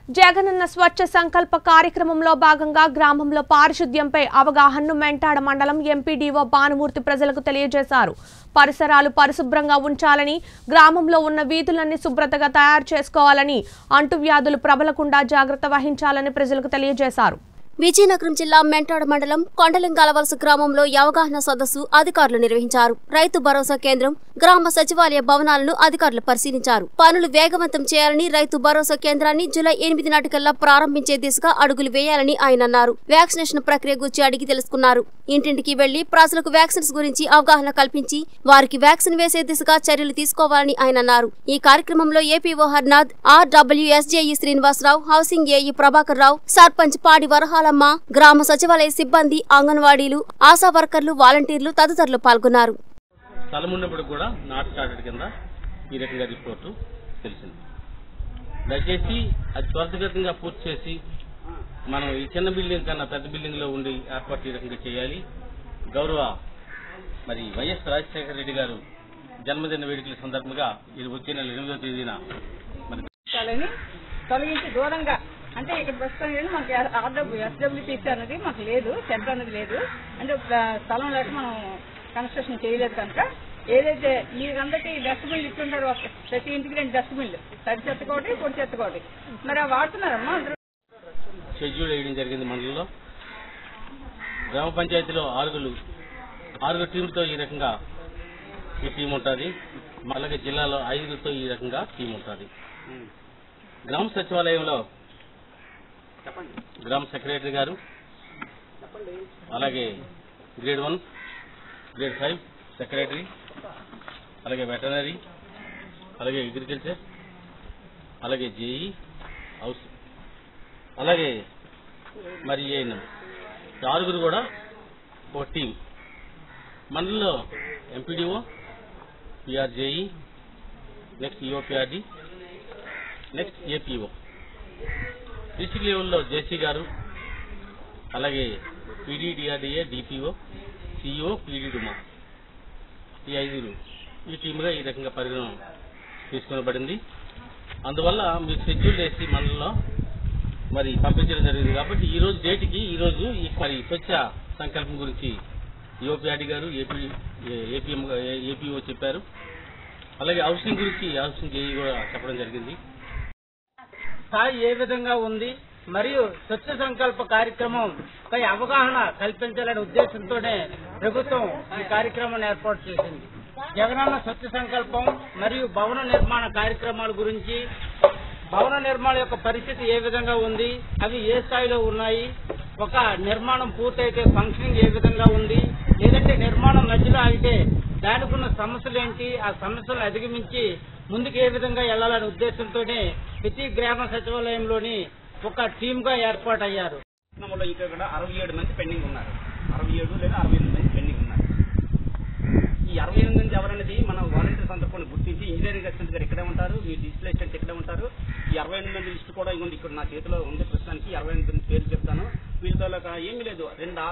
జగనన్న స్వచ్ఛ సంకల్ప కార్యక్రమంలో భాగంగా గ్రామంలో పారిశుద్ధ్యంపై అవగాహనను మెంటాడ మండలం ఎంపీడీఓ భానుమూర్తి ప్రజలకు తెలియజేశారు పరిసరాలు పరిశుభ్రంగా ఉంచాలని గ్రామంలో ఉన్న వీధులన్నీ శుభ్రతగా తయారు చేసుకోవాలని అంటువ్యాధులు ప్రబలకుండా జాగ్రత్త వహించాలని ప్రజలకు తెలియజేశారు విజయనగరం జిల్లా మెంటాడ మండలం కొండలింగాల వలస గ్రామంలో ఈ అవగాహన సదస్సు అధికారులు నిర్వహించారు రైతు భరోసా కేంద్రం గ్రామ సచివాలయ భవనాలను అధికారులు పరిశీలించారు పనులు వేగవంతం చేయాలని రైతు భరోసా కేంద్రాన్ని జూలై ఎనిమిది నాటికల్లా ప్రారంభించే దిశగా అడుగులు వేయాలని ఆయన అన్నారు వ్యాక్సినేషన్ ప్రక్రియ గురించి అడిగి తెలుసుకున్నారు ఇంటింటికి వెళ్లి ప్రజలకు వ్యాక్సిన్స్ గురించి అవగాహన కల్పించి వారికి వ్యాక్సిన్ వేసే దిశగా చర్యలు తీసుకోవాలని ఆయన అన్నారు ఈ కార్యక్రమంలో APO Harnath RWS JE Srinivasarao housing AE Prabhakar Rao sarpanch Padi Varahalamma గ్రామ సచివాలయ సిబ్బంది అంగన్వాడీలు ఆశా వర్కర్లు వాలంటీర్లు తదితరులు పాల్గొన్నారు స్థలం ఉన్నప్పుడు కూడా నాట్ స్టార్టెడ్ కింద ఈ రకంగా రిపోర్టు తెలిసింది దయచేసి అది త్వరితగతంగా పూర్తి చేసి మనం ఈ చిన్న బిల్డింగ్ కన్నా పెద్ద బిల్డింగ్ లో ఉండి ఏర్పాటు ఈ రకంగా చేయాలి గౌరవ మరి వైఎస్ రాజశేఖర రెడ్డి గారు జన్మదిన వేడుకల సందర్భంగా ఇది వచ్చే నెల ఎనిమిదో తేదీన మరి స్థలాన్ని తొలగించి దూరంగా అంటే ఇక్కడ ప్రస్తుతం ఏంటి మనకి ఆర్డబ్ల్యూ ఎస్డబ్ల్యూటీసీ అనేది మాకు లేదు సెంటర్ అనేది లేదు అంటే ప్ల- స్థలం లేక మనం కన్స్ట్రక్షన్ చేయలేదు కనుక ఏదైతే మీరందరికీ డస్ట్బిన్లు ఇస్తుంటారో ఒక- ప్రతి ఇంటికి రెండు డస్ట్బిన్లు తడి చెత్త ఒకటి పొడి చెత్త ఒకటి మరి అవి వాడుతున్నారమ్మా అందరూ షెడ్యూల్ వేయడం జరిగింది మండలంలో గ్రామ పంచాయతీలో ఆరుగురు ఆరుగురు టీంలతో ఈ రకంగా ఈ టీం ఉంటుంది అలాగే జిల్లాలో ఐదుగురితో ఈ రకంగా టీం ఉంటుంది గ్రామ సచివాలయంలో గ్రామ సెక్రటరీ గారు అలాగే grade one grade five secretary అలాగే వెటనరీ అలాగే అగ్రికల్చర్ అలాగే జేఈ హౌస్ అలాగే మరి ఈయన ఆరుగురు కూడా ఒక టీం మనలో MPDO PR JE next EO PRD next APO district లెవెల్లో జేసీ గారు అలాగే పీడీడీఆర్డీఏ డిపిఓ సిఇఓ పీడీడుమా ఈ ఐదుగురు ఈ టీముగా ఈ రకంగా పరిగణన తీసుకునబడింది అందువల్ల మీరు షెడ్యూల్ వేసి మనలో మరి పంపించడం జరిగింది కాబట్టి ఈ రోజు డేట్కి ఈ రోజు ఈ మరి స్వచ్ఛ సంకల్పం గురించి యువపిఆర్డి గారు ఏపీ ఏపీఎం ఏపీఓ చెప్పారు అలాగే హౌసింగ్ గురించి హౌసింగ్ జేఈ కూడా చెప్పడం జరిగింది స్థాయి ఏ విధంగా ఉంది మరియు స్వచ్ఛ సంకల్ప కార్యక్రమం పై అవగాహన కల్పించాలనే ఉద్దేశంతోనే ప్రభుత్వం ఈ కార్యక్రమాన్ని ఏర్పాటు చేసింది జగనన్న స్వచ్ఛ సంకల్పం మరియు భవన నిర్మాణ కార్యక్రమాల గురించి భవన నిర్మాణం యొక్క పరిస్థితి ఏ విధంగా ఉంది అవి ఏ స్థాయిలో ఉన్నాయి ఒక నిర్మాణం పూర్తయితే ఫంక్షనింగ్ ఏ విధంగా ఉంది లేదంటే నిర్మాణం మధ్యలో ఆగితే దానికి ఉన్న సమస్యలు ఏంటి ఆ సమస్యలను అధిగమించి ముందుకు ఏ విధంగా వెళ్లాలనే ఉద్దేశంతోనే ప్రతి గ్రామ సచివాలయంలోని ఒక టీమ్ గా ఏర్పాటయ్యారు పట్టణంలో ఇంకా కూడా అరవై ఏడు మంది పెండింగ్ ఉన్నారు అరవై ఏడు లేదా అరవై ఎనిమిది మంది పెండింగ్ ఉన్నారు ఈ అరవై ఎనిమిది మంది ఎవరనేది మన వాలంటీర్స్ అందరూ కూడా గుర్తించి ఇంజనీరింగ్ అసిస్టెంట్ గారు ఇక్కడే ఉంటారు మీ డిజిటల్ అసిస్టెంట్ ఇక్కడే ఉంటారు ఈ అరవై ఎనిమిది మంది లిస్ట్ కూడా ఉంది ఇక్కడ నా చేతిలో ఉంది ప్రస్తుతానికి ఈ అరవై ఎనిమిది మంది పేరు చెప్తాను వీళ్ళతో ఏమీ లేదు రెండు